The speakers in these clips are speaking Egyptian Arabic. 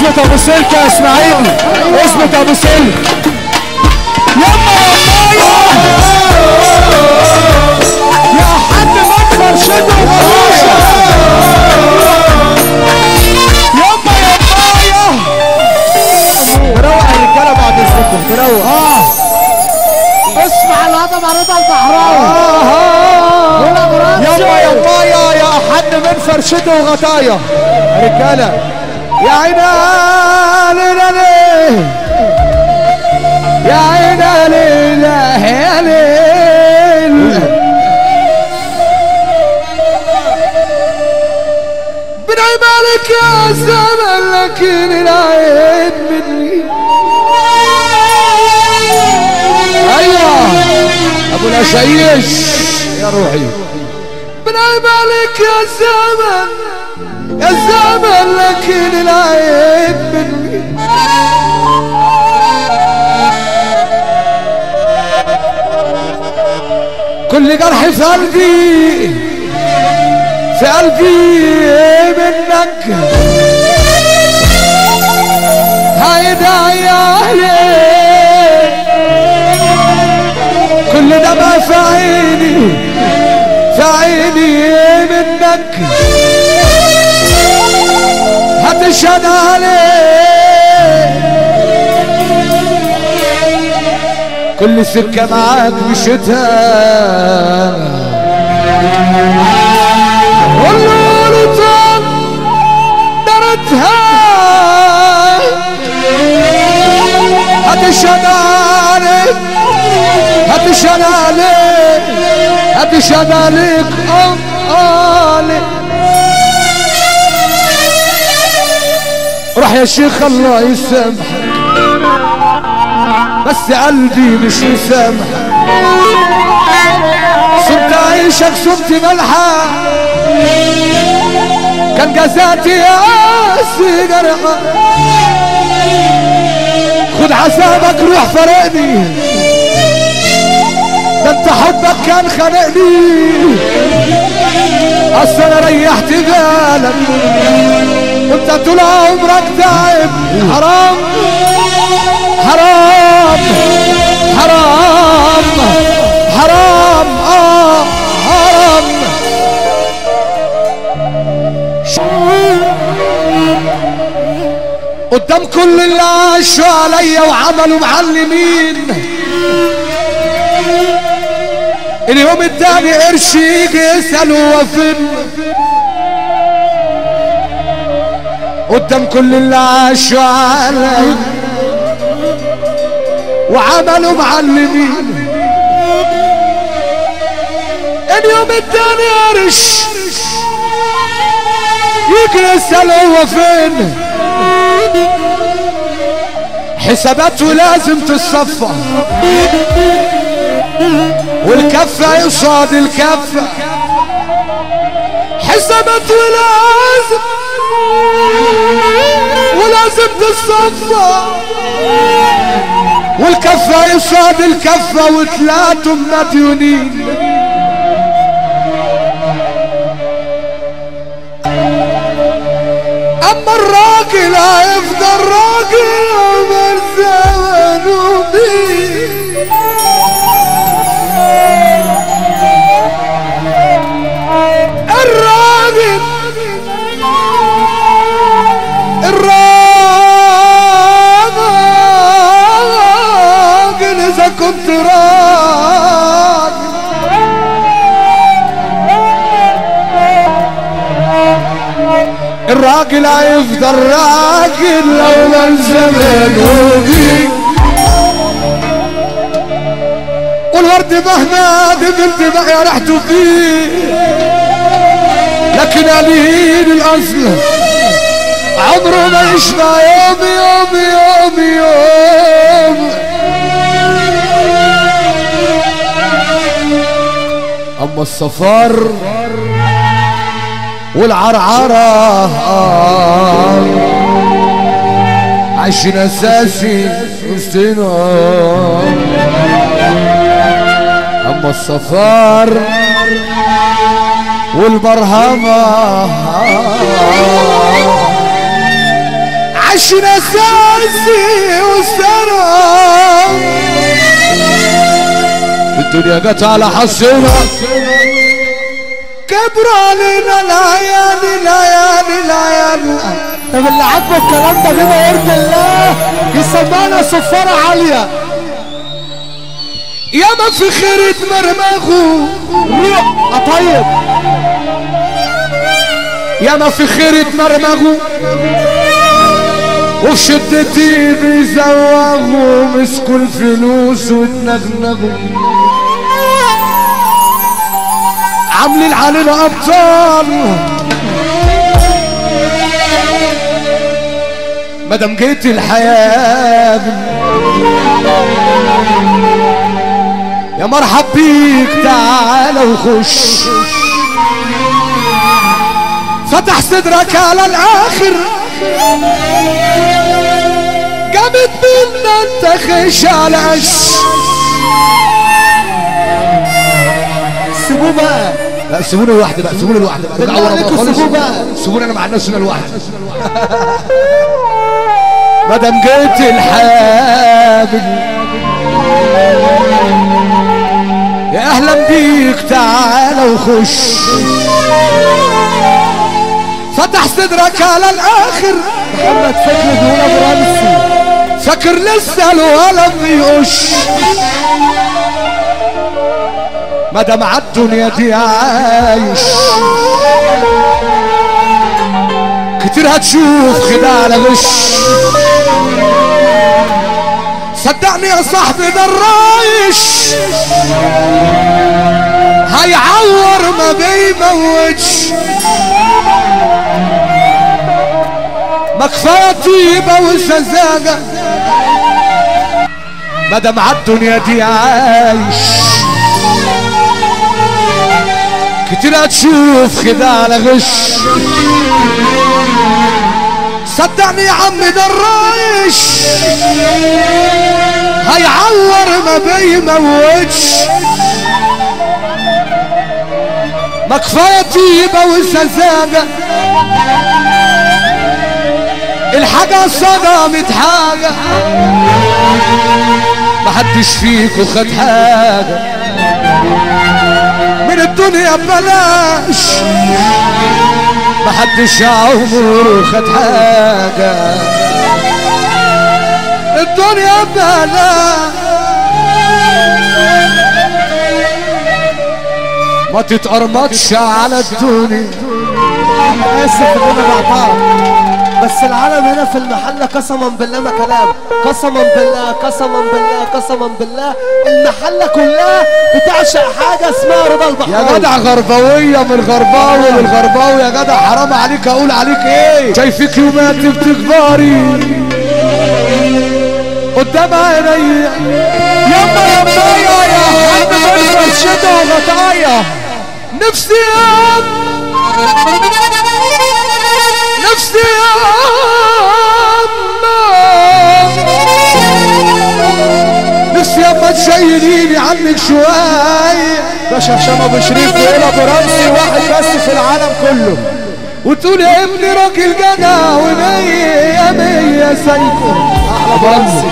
اسمة ابو سلك يا اسماعيل اسمة ابو سلك يما يا يا حد مدخل شده ومروشه يما يا تروق الرجاله بعد اذنكم تروق اه اسمع الهضبه رضا البحراوي قول ابو رمزي يما يما يا يا حد من فرشته وغطايا رجاله يا عينا ليلى ليه يا عينا ليلى يا ليل بنعيب عليك يا زمن لكن العيب مني ايوه ابو الاشايش يا روحي بنعيب عليك يا زمن يا زمن لكن العيب مني كل جرح في قلبي في قلبي منك هيدا يا اهلي كل ده ما في عيني في عيني منك هتشهد عليه كل سكة معاك مشيتها والله درتها هتشهد عليك هتشهد عليك هتشهد عليك أمالك روح يا شيخ الله يسامحك بس قلبي مش مسامح صرت عيشك صرت ملحة كان جزاتي يا قاسي جرحة خد حسابك روح فرقني ده انت حبك كان خانقني اصل انا ريحت بالك وانت طول عمرك تعب حرام حرام حرام حرام اه حرام قدام كل اللي عاشوا عليا وعملوا معلمين اليوم التاني قرش يجي يسأل هو فين قدام كل اللي عاشوا عليا وعملوا معلمين اليوم التاني قرش يجي يسأل هو فين حساباته لازم تتصفى والكفة يصاد الكفة حساباته لازم ولازم تتصفى والكفة يصاد الكفة وثلاثهم مديونين اما الراجل هيفضل راجل عمر زمنه بيه الراجل الراجل اذا كنت راجل الراجل هيفضل راجل لو من زمانه بيه والورد مهما دبل بقى ريحته فيه لكن قليل الاصل عمره ما يشبع يوم يوم يوم يوم اما الصفار والعرعرة آه عايشين اساسي وسطنا اما الصفار والبرهمة عشنا ساسي وسرى الدنيا جت على حظنا كبر علينا العيال العيال العيال طب اللي عاجبه الكلام ده كده يرضي الله يسمعنا صفارة عالية ياما في خير مرمغو روح طيب ياما في خير مرمغو وفي شدتي بيزوغوا مسكوا الفلوس واتنغنغوا عاملين علينا ابطال مادام جيت الحياة يا مرحب بيك تعال وخش فتح صدرك على الاخر جابت منا انت خش على قش سيبوه بقى لا سيبوني لوحدي بقى سيبوني لوحدي بقى بالله عليكم خالص. سيبوه بقى. سيبوني انا مع الناس هنا لوحدي مادام جيت الحياة يا اهلا بيك تعال وخش فتح صدرك على الاخر محمد فكري بيقول ابو رمسي فاكر لسه الولد بيقش مادام عالدنيا دي عايش كتير هتشوف خداع على غش صدقني يا صاحبي ده الرايش هيعور ما بيموتش ما كفايه طيبه وسذاجه مادام عالدنيا دي عايش كتير هتشوف خداع على غش صدقني يا عم ده الرايش هيعور ما بيموتش ما كفايه طيبه وسذاجه الحاجة صدمت حاجة محدش فيكو خد حاجة من الدنيا ببلاش محدش عمره خد حاجة الدنيا ببلاش ما تتقرمطش على الدنيا اسف ان انا بقطعك بس العالم هنا في المحل قسما بالله ما كلام قسما بالله قسما بالله قسما بالله المحلة كلها بتعشق حاجة اسمها رضا يا البحراوي جدع غربوية من غرباوي للغرباوي يا جدع حرام عليك اقول عليك ايه شايفك يومات بتكبري قدام عيني يما يما يا حد بس شتا وغطايا نفسي يا نفسي يا أما. نفسي يا اما تشيليني عنك شوية باشا هشام ابو شريف ويقول ابو رمسي واحد بس في العالم كله وتقول يا ابني راجل جدع ومية مية سايكو احلى رمسي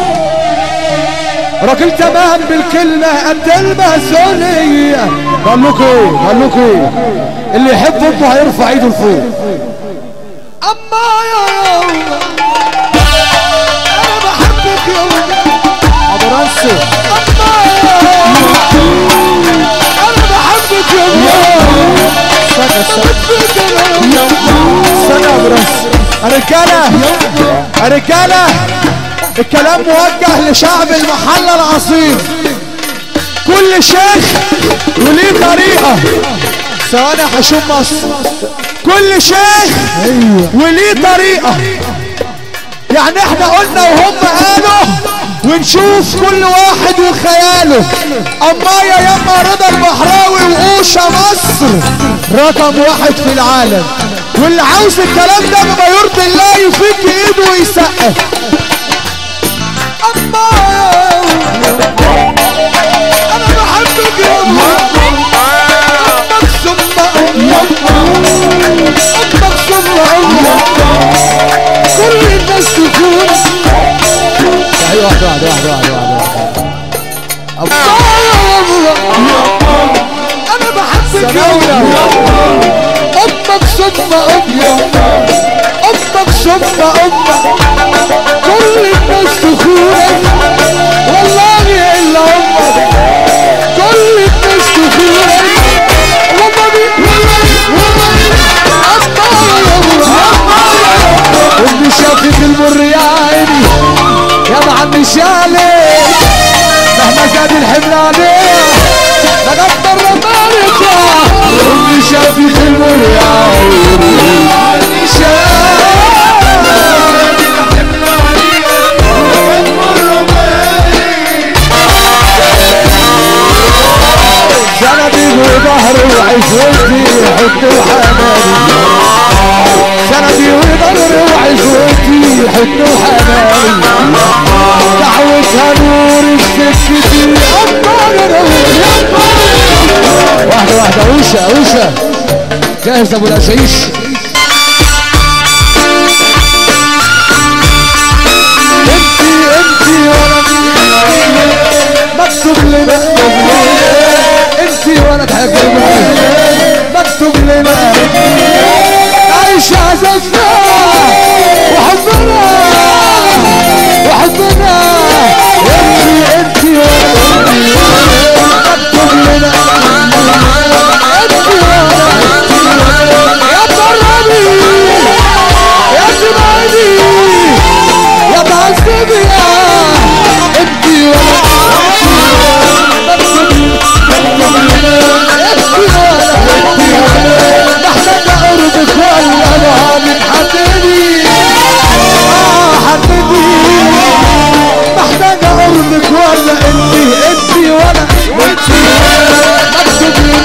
راجل تمام بالكلمة قد المسؤولية قال لكم ايه قال لكم ايه اللي يحب امه هيرفع ايده لفوق اما يا يوم انا بحبك يوم ابو رمسي اما يا يوم انا بحبك يوم استنى استنى استنى يا ابو رمسي رجاله رجاله الكلام موجه لشعب المحله العظيم كل شيخ وليه طريقه ثواني هشوف مصر كل شيخ وليه طريقه يعني احنا قلنا وهم قالوا ونشوف كل واحد وخياله اما يا يما رضا البحراوي وقوشة مصر رقم واحد في العالم واللي عاوز الكلام ده بما يرضي الله يفك ايده ويسقف اما انا بحبك يا امك ثم امك امك ثم امك كل الناس حضن وحنان دعوتها نور السكتي أكبر نور واحدة واحدة أوشة أوشة جاهز أبو الأشعيش انتي انتي ولد مكتوب لنا انتي ولد حبيبي مكتوب لنا عيش عزفنا وحبنا وحبنا انتي انتي ولد مكتوب لنا انتي ولد يا طرابي يا زبادي يا تعذبي يا انتي محتاج اقربك ولا بعدك حبيبي اه حبيبي محتاج اقربك ولا انتي انتي ولا انتي مكتوب لي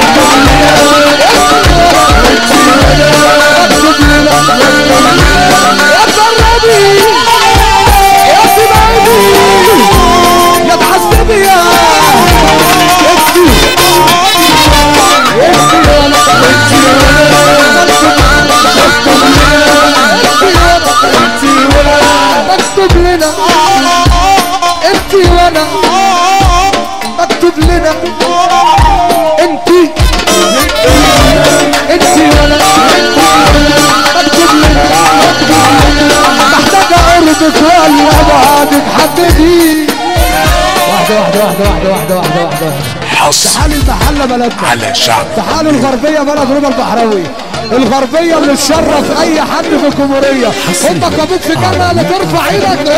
مكتوب لي يا قربي يا سبعيني يا تعذبي يا انتي انتي ولا انتي ولا مكتوب لنا انتي وانا مكتوب لنا انتي انتي وانا مكتوب لنا محتاج اقربك ولا بعدك حبيبي واحدة واحدة واحدة واحدة واحدة واحدة واحدة حصر تعال المحلة بلدنا على شعب تعالوا الغربية بلد رضا البحراوي الغربية اللي تشرف اي حد في الجمهورية هم كابوك في جنة اللي ترفع ايدك